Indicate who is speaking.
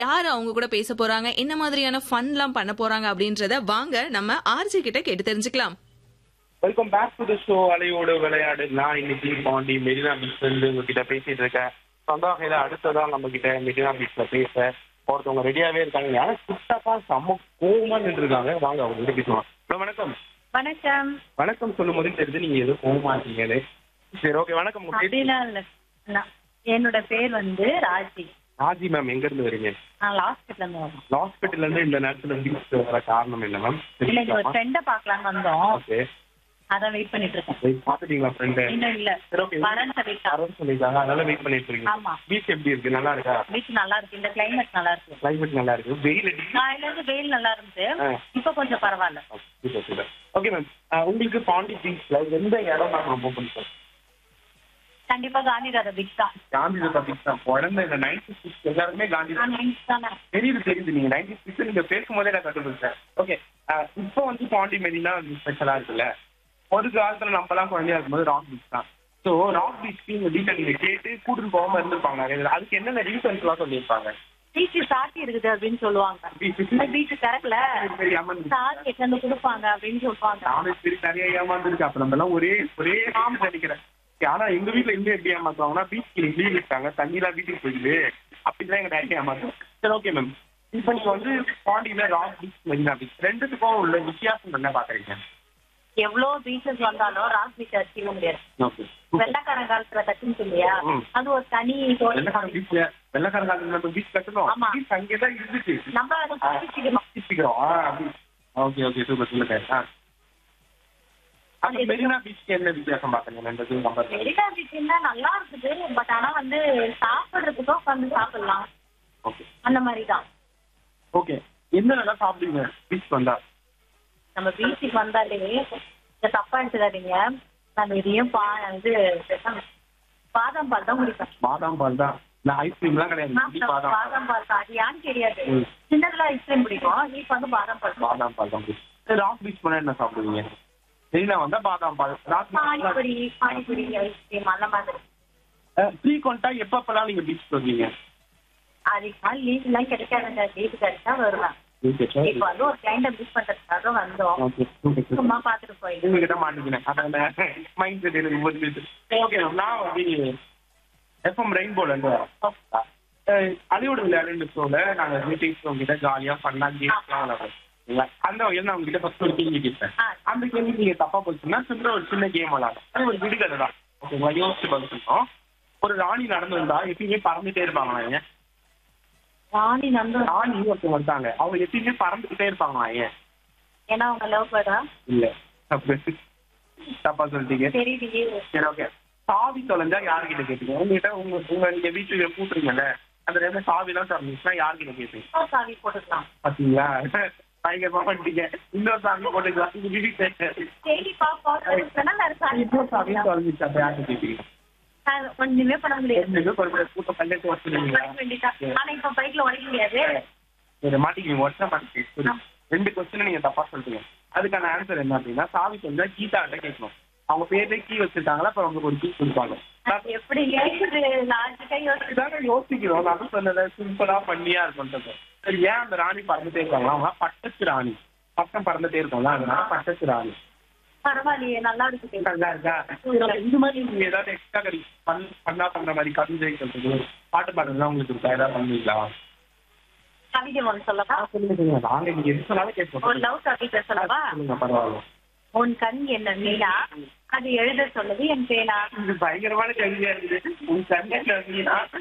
Speaker 1: யாரு அவங்க கூட பேச போறாங்க என்ன மாதிரியான ஃபன்லாம் பண்ண போறாங்க அப்படின்றத வாங்க நம்ம ஆர்ஜி கிட்ட கேட்டு தெரிஞ்சுக்கலாம்
Speaker 2: welcome back to the show அலையோடு விளையாடு நான் இன்னைக்கு பாண்டி மெரினா பீச்ல இருந்து உங்ககிட்ட பேசிட்டு இருக்கேன் சொந்த வகையில அடுத்ததா நம்ம கிட்ட மெரினா பீச்ல பேச ஒருத்தவங்க ரெடியாவே இருக்காங்க யாரும் குட்டாப்பா செம்ம கோவமா நின்று இருக்காங்க வாங்க அவங்க கிட்ட பேசுவோம் ஹலோ வணக்கம்
Speaker 3: வணக்கம்
Speaker 2: வணக்கம் சொல்லும் போது தெரிஞ்சு நீங்க எதுவும் கோவமா இருக்கீங்கன்னு சரி ஓகே வணக்கம் உங்க பேர்
Speaker 3: அப்படிலாம் இல்ல நான் என்னோட பேர் வந்து ராஜி
Speaker 2: ராஜி மேம் எங்க இருந்து வரீங்க
Speaker 3: நான் ஹாஸ்பிட்டல்ல இருந்து வரேன்
Speaker 2: ஹாஸ்பிட்டல்ல இருந்து இந்த நேரத்துல பீச் வர காரணம் என்ன மேம்
Speaker 3: இல்ல இங்க ஒரு ஃப்ரெண்ட பாக்கலாம் வந்தோம்
Speaker 2: ஓகே
Speaker 3: அதான் வெயிட் பண்ணிட்டு இருக்கேன்
Speaker 2: பாத்துட்டீங்களா ஃப்ரெண்டு
Speaker 3: இன்னும் இல்ல
Speaker 2: சரி ஓகே
Speaker 3: வரேன்னு சொல்லிட்டான்
Speaker 2: யாரும் சொல்லிருக்காங்க அதனால வெயிட் பண்ணிட்டு இருக்கீங்க
Speaker 3: ஆமா
Speaker 2: பீச் எப்படி இருக்கு நல்லா இருக்கா
Speaker 3: பீச் நல்லா இருக்கு இந்த கிளைமேட் நல்லா இருக்கு
Speaker 2: கிளைமேட் நல்லா இருக்கு வெயில் அடி
Speaker 3: காலையில இருந்து வெயில் நல்லா இருந்துச்சு
Speaker 2: ஆ.
Speaker 3: இப்ப கொஞ்சம் பரவாயில்ல
Speaker 2: சூப்பர் சூப்பர் ஓகே மேம் உங்களுக்கு பாண்டி பீச்ல எந்த இடம் மேம் ரொம்ப பிடிக்கும்
Speaker 3: கண்டிப்பா காந்திதாத பீச் தான்
Speaker 2: காந்தி பீச் தான் குழந்தை இந்த நைன்டி சிக்ஸ் எல்லாருமே காந்தி
Speaker 3: நான் nice தானே
Speaker 2: தெரியுது தெரியுது நீங்க நைன்டி சிக்ஸ் நீங்க பேசும்போதே நான் கண்டுபிடிச்சேன் ஓகே இப்போ வந்து பாண்டி மெரினா ஸ்பெஷலா இருக்குல்ல ஒரு காலத்துல நம்ம எல்லாம் குழந்தையா இருக்கும்போது ராக் பீச் தான் ஸோ ராக் பீச்க்கு இந்த டீட்டெயில் நீங்க கேட்டு கூட்டிட்டு போகாம இருந்திருப்பாங்க நிறைய பேர். அதுக்கு என்னென்ன ரீசன்ஸ் எல்லாம் சொல்லியிருப்பாங்க
Speaker 3: பீச் சாத்தி இருக்குது அப்படின்னு சொல்லுவாங்க இந்த பீச் திறக்கல
Speaker 2: சரி அம்மன்
Speaker 3: சாத்தி எட்டு கொடுப்பாங்க அப்படின்னு சொல்லுவாங்க
Speaker 2: நானும் சரி நிறைய ஏமாந்துருக்கு அப்ப நம்ம எல்லாம் ஒரே ஒரே ஆமா நினைக்கிறேன் ஆனா எங்க வீட்ல இன்னும் எப்படி ஏமாத்துவாங்கன்னா பீச்சுக்கு லீவ் விட்டாங்க தண்ணிலாம் வீட்டுக்கு போயிடுது அப்படிதான் எங்க நிறைய ஏமாத்தும் சரி ஓகே மேம் இப்போ நீங்க வந்து பாண்டியில ராக் பீச் மெரினா பீச் ரெண்டுத்துக்கும் உள்ள வித்தியாசம் என்ன பாக்குறீங்க
Speaker 3: எவ்வளவு பீச்சஸ் வந்தாலும் ராக் பீச் அடிச்சிக்க முடியாது
Speaker 2: ஓகே
Speaker 3: வெள்ளக்காரன் காலத்துல கட்டுச்சு இல்லையா
Speaker 2: ம்.
Speaker 3: அது ஒரு தனி தோழி.
Speaker 2: வெள்ளக்காரன் பீச்ல வெள்ளக்காரன் காலத்துல நம்ம பீச் கட்டணும்
Speaker 3: ஆமா.
Speaker 2: பீச் அங்கேதான் இருந்துச்சு
Speaker 3: நம்ம அதை புரிஞ்சுக்கணும்
Speaker 2: பிடிச்சிக்கிறோம் ஆ அப்படி ஓகே ஓகே சூப்பர் சொல்லுங்க ஆ அந்த மெரினா பீச்சுக்கு என்ன வித்தியாசம் பாக்குறீங்க ரெண்டுத்தையும் கம்பேர் பண்ணி
Speaker 3: மெரினா பீச்னா நல்லா இருக்குது பட் ஆனா வந்து சாப்பிடுறதுக்கும் உட்காந்து சாப்பிடலாம்
Speaker 2: ஓகே
Speaker 3: அந்த மாதிரி தான்
Speaker 2: ஓகே என்னென்னலாம் சாப்பிடுவீங்க பீச் வந்தா
Speaker 3: நம்ம பீச்சுக்கு வந்தாலே இந்த தப்பா எடுத்துக்காதீங்க நான் இதையும் பா வந்து பாதாம் பால் தான் குடிப்பேன்
Speaker 2: பாதாம் பால் தான் நான் ஐஸ்கிரீம்லாம் கிடையாது
Speaker 3: ஆமா,
Speaker 2: இப்படி பாதாம் பால்
Speaker 3: பாதாம் பால் தான் அது ஏன்னு தெரியாது
Speaker 2: ம்.
Speaker 3: சின்னதுல ஐஸ்கிரீம் பிடிக்கும் இப்போ வந்து பாதாம் பால்
Speaker 2: பாதாம் பால் தான் பிடிக்கும். சரி ராக் பீச் போனா என்ன சாப்பிடுவீங்க மெரினா வந்தா பாதாம் பால் ராக்
Speaker 3: பானிபுரி பானிபுரி ஐஸ்கிரீம் அந்த மாதிரி
Speaker 2: ஃப்ரீ கொண்டா எப்பப்பெல்லாம் நீங்க பீச் வருவீங்க
Speaker 3: அதுக்கு லீவ் எல்லாம் கிடைக்காதுங்க லீவு கிடைச்சா வருவேன் இப்போ வந்து ஒரு கிளைண்ட மீட் பண்றதுக்காக வந்தோம்
Speaker 2: ஓகே ஓகே
Speaker 3: சும்மா பாத்துட்டு போயிடுவோம்
Speaker 2: உங்ககிட்ட மாட்டிக்கினேன் அதான் மைண்ட் செட் எனக்கு புரிஞ்சுது ஓகே நான் வந்து எஃப்எம் ரெயின்போல இருந்து வரேன் அலியோட விளையாடுன்ற ஷோல நாங்க மீட்டிங்ஸ் உங்ககிட்ட ஜாலியா பண்ணா கேம்ஸ்லாம் விளையாடுறோம் சரிங்களா? அந்த வகையில் நான் உங்ககிட்ட ஃபர்ஸ்ட் ஒரு கேள்வி கேட்பேன்
Speaker 3: ஆ.
Speaker 2: அந்த கேள்வி நீங்க தப்பா போச்சுன்னா சின்ன ஒரு சின்ன கேம் விளையாடும் அது ஒரு விடுகதை தான் ஓகேங்களா யோசிச்சு பதில் சொல்லணும் ஒரு ராணி நடந்து வந்தா எப்பயுமே பறந்துட்டே இருப்பாங்களா ஏன்
Speaker 3: ராணி நந்தன்
Speaker 2: ராணி ஒருத்தவங்க வந்தாங்க அவங்க எப்பயுமே பறந்துகிட்டே இருப்பாங்களா ஏன்
Speaker 3: ஏன்னா அவங்க லவ் பேர்டா
Speaker 2: இல்ல தப்பு தப்பா சொல்லிட்டீங்க
Speaker 3: தெரியலையே
Speaker 2: சரி ஓகே சாவி தொலைஞ்சா யார்கிட்ட கேட்பீங்க உங்ககிட்ட உங்க உங்க நீங்க வீட்டுல கூட்டுறீங்கல்ல அந்த டைம்ல சாவி எல்லாம் திறந்துச்சுன்னா யார்கிட்ட கேட்பீங்க
Speaker 3: இன்னொரு சாவி போட்டுக்கலாம்
Speaker 2: பாத்தீங்களா பயங்கரமா பண்ணிட்டீங்க இன்னொரு சாவி போட்டுக்கலாம் உங்க வீட்டுக்கு
Speaker 3: சரி பாப்பா நான் சாவி
Speaker 2: இன்னொரு சாவி
Speaker 3: போட்டுக்கலாம்.
Speaker 2: தொலைஞ்சிச்சு அப்ப யார்கிட்ட கேட்பீங்க
Speaker 3: நான் ஒண்ணுமே பண்ண முடியாது
Speaker 2: ரெண்டு ஒரு கூட்டம் பல்லெட்டு வச்சுருவீங்களா
Speaker 3: உடைக்க வேண்டியதுதான். ஆனா இப்ப பைக்ல உடைக்க முடியாது
Speaker 2: சரி மாட்டிக்கிங்க ஒட்டா மாட்டிக்கிங்க ரெண்டு கொஸ்டின் நீங்க தப்பா சொல்றீங்க அதுக்கான ஆன்சர் என்ன அப்படின்னா சாவி கொஞ்சா கீதாட்ட கேட்கணும் அவங்க பேர்ல கீ வச்சிருக்காங்களா அப்ப அவங்க ஒரு கீ கொடுப்பாங்க
Speaker 3: அது எப்படி இருக்குது லாஜிக்கா யோசிச்சு
Speaker 2: இதாங்க யோசிக்கிறோம் நான் சொன்னதை சிம்பிளா பண்ணியா இருக்கும்ன்றது சரி ஏன் அந்த ராணி பறந்துட்டே இருக்காங்களா அவங்க பட்டத்து ராணி பட்டம் பறந்துட்டே இருக்கோம்ல அதனால பட்டத்து ராணி
Speaker 3: பரவாயில்லையே நல்லா இருக்குது
Speaker 2: நல்லா இருக்கா இதுல இந்த மாதிரி நீங்க ஏதாவது எக்ஸ்ட்ரா கறி பண் பண்ணா பண்ற மாதிரி கவிதை சொல்றது பாட்டு பாடுறதுலாம் உங்களுக்கு இருக்கா ஏதாவது பண்ணுவீங்களா
Speaker 3: கவிதை ஒன்று சொல்லவா
Speaker 2: சொல்லுங்க சொல்லுங்க நாங்க நீங்க எது சொன்னாலும்
Speaker 3: ஒரு
Speaker 2: கேட்போம்
Speaker 3: லவ் கவிதை சொல்லவா
Speaker 2: சொல்லுங்க பரவாயில்ல
Speaker 3: உன் கண் என்ன மீனா அது எழுத சொன்னது என் பேனா
Speaker 2: இது பயங்கரமான கவிதையா இருக்குது உங்க கண்ணே